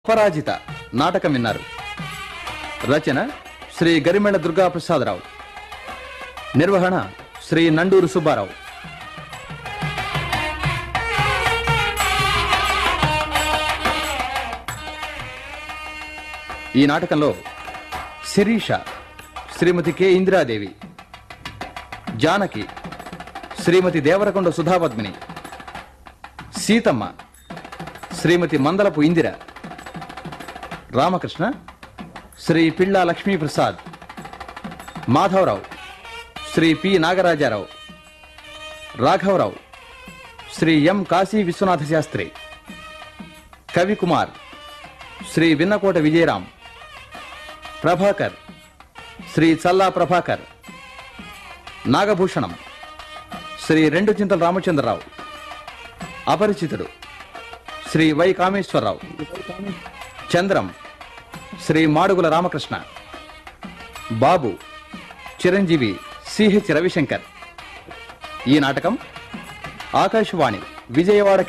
అపరాజిత నాటకం విన్నారు రచన శ్రీ గరిమెళ్ల దుర్గా ప్రసాదరావు నిర్వహణ శ్రీ నండూరు సుబ్బారావు ఈ నాటకంలో శిరీష శ్రీమతి కె ఇందిరాదేవి జానకి శ్రీమతి దేవరకొండ సుధాపద్మిని సీతమ్మ శ్రీమతి మందలపు ఇందిర రామకృష్ణ శ్రీ పిళ్ళా లక్ష్మీప్రసాద్ మాధవరావు శ్రీ పి నాగరాజారావు రాఘవరావు శ్రీ ఎం కాశీ విశ్వనాథ శాస్త్రి కవికుమార్ శ్రీ విన్నకోట విజయరాం ప్రభాకర్ శ్రీ చల్లా ప్రభాకర్ నాగభూషణం శ్రీ రెండు చింతల రామచంద్రరావు అపరిచితుడు శ్రీ వై కామేశ్వరరావు చంద్రం శ్రీ మాడుగుల రామకృష్ణ బాబు చిరంజీవి సిహెచ్ రవిశంకర్ ఈ నాటకం ఆకాశవాణి విజయవాడ